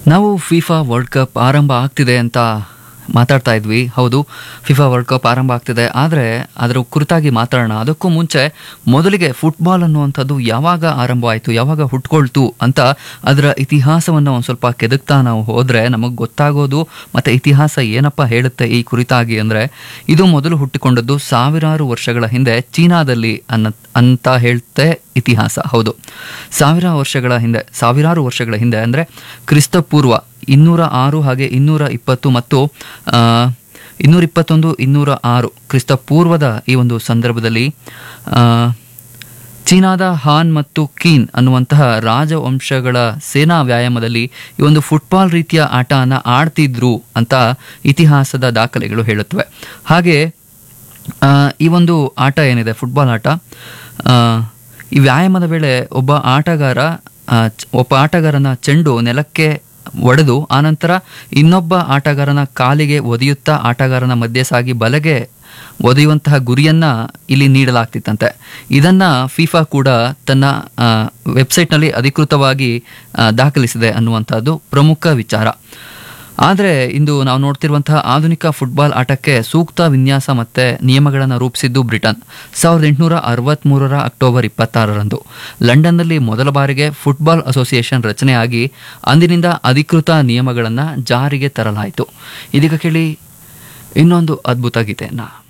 ನಾವು FIFA world cup ಆರಂಭ ಆಗ್ತಿದೆ ಅಂತ ಮಾತಾಡ್ತಾ ಇದ್ವಿ ಹೌದು ಫಿಫಾ ವರ್ಲ್ಡ್ ಕಪ್ ಆರಂಭ ಆಗ್ತಿದೆ ಆದರೆ ಅದರ ಕುರಿತಾಗಿ ಮಾತಾಡೋಣ ಅದಕ್ಕೂ ಮುಂಚೆ ಮೊದಲಿಗೆ ಫುಟ್ಬಾಲ್ ಅನ್ನುವಂಥದ್ದು ಯಾವಾಗ ಆರಂಭ ಆಯಿತು ಯಾವಾಗ ಹುಟ್ಕೊಳ್ತು ಅಂತ ಅದರ ಇತಿಹಾಸವನ್ನು ಒಂದು ಸ್ವಲ್ಪ ಕೆದಕ್ತಾ ನಾವು ಹೋದರೆ ನಮಗೆ ಗೊತ್ತಾಗೋದು ಮತ್ತು ಇತಿಹಾಸ ಏನಪ್ಪ ಹೇಳುತ್ತೆ ಈ ಕುರಿತಾಗಿ ಅಂದರೆ ಇದು ಮೊದಲು ಹುಟ್ಟಿಕೊಂಡದ್ದು ಸಾವಿರಾರು ವರ್ಷಗಳ ಹಿಂದೆ ಚೀನಾದಲ್ಲಿ ಅನ್ನ ಅಂತ ಹೇಳ್ತೆ ಇತಿಹಾಸ ಹೌದು ಸಾವಿರ ವರ್ಷಗಳ ಹಿಂದೆ ಸಾವಿರಾರು ವರ್ಷಗಳ ಹಿಂದೆ ಅಂದರೆ ಕ್ರಿಸ್ತ ಪೂರ್ವ ಇನ್ನೂರ ಆರು ಹಾಗೆ ಇನ್ನೂರ ಇಪ್ಪತ್ತು ಮತ್ತು ಆ, ಇನ್ನೂರ ಇಪ್ಪತ್ತೊಂದು ಇನ್ನೂರ ಆರು ಕ್ರಿಸ್ತ ಪೂರ್ವದ ಈ ಒಂದು ಸಂದರ್ಭದಲ್ಲಿ ಆ, ಚೀನಾದ ಹಾನ್ ಮತ್ತು ಕೀನ್ ಅನ್ನುವಂತಹ ರಾಜವಂಶಗಳ ಸೇನಾ ವ್ಯಾಯಾಮದಲ್ಲಿ ಈ ಒಂದು ಫುಟ್ಬಾಲ್ ರೀತಿಯ ಆಟನ ಆಡ್ತಿದ್ರು ಅಂತ ಇತಿಹಾಸದ ದಾಖಲೆಗಳು ಹೇಳುತ್ತವೆ ಹಾಗೆ ಆ, ಈ ಒಂದು ಆಟ ಏನಿದೆ ಫುಟ್ಬಾಲ್ ಆಟ ಆ, ಈ ವ್ಯಾಯಾಮದ ವೇಳೆ ಒಬ್ಬ ಆಟಗಾರ ಆ, ಚ- ಒಬ್ಬ ಆಟಗಾರನ ಚೆಂಡು ನೆಲಕ್ಕೆ ಒಡೆದು ಆನಂತರ ಇನ್ನೊಬ್ಬ ಆಟಗಾರನ ಕಾಲಿಗೆ ಒದೆಯುತ್ತಾ ಆಟಗಾರನ ಮಧ್ಯೆ ಸಾಗಿ ಬಲೆಗೆ ಒದೆಯುವಂತಹ ಗುರಿಯನ್ನ ಇಲ್ಲಿ ನೀಡಲಾಗ್ತಿತ್ತಂತೆ ಇದನ್ನ ಫಿಫಾ ಕೂಡ ತನ್ನ ಆ, ವೆಬ್ಸೈಟ್ನಲ್ಲಿ ಅಧಿಕೃತವಾಗಿ ಆ, ದಾಖಲಿಸಿದೆ ಅನ್ನುವಂಥದ್ದು ಪ್ರಮುಖ ವಿಚಾರ ಆದರೆ ಇಂದು ನಾವು ನೋಡ್ತಿರುವಂತಹ ಆಧುನಿಕ ಫುಟ್ಬಾಲ್ ಆಟಕ್ಕೆ ಸೂಕ್ತ ವಿನ್ಯಾಸ ಮತ್ತೆ ನಿಯಮಗಳನ್ನು ರೂಪಿಸಿದ್ದು ಬ್ರಿಟನ್ ಸಾವಿರದ ಎಂಟುನೂರ ಅರವತ್ತ್ಮೂರರ ಅಕ್ಟೋಬರ್ ಇಪ್ಪತ್ತಾರರಂದು ಲಂಡನ್ನಲ್ಲಿ ಮೊದಲ ಬಾರಿಗೆ ಫುಟ್ಬಾಲ್ ಅಸೋಸಿಯೇಷನ್ ರಚನೆಯಾಗಿ ಅಂದಿನಿಂದ ಅಧಿಕೃತ ನಿಯಮಗಳನ್ನು ಜಾರಿಗೆ ತರಲಾಯಿತು ಇದೀಗ ಕೇಳಿ ಇನ್ನೊಂದು ಅದ್ಭುತ ಗೀತೆಯನ್ನು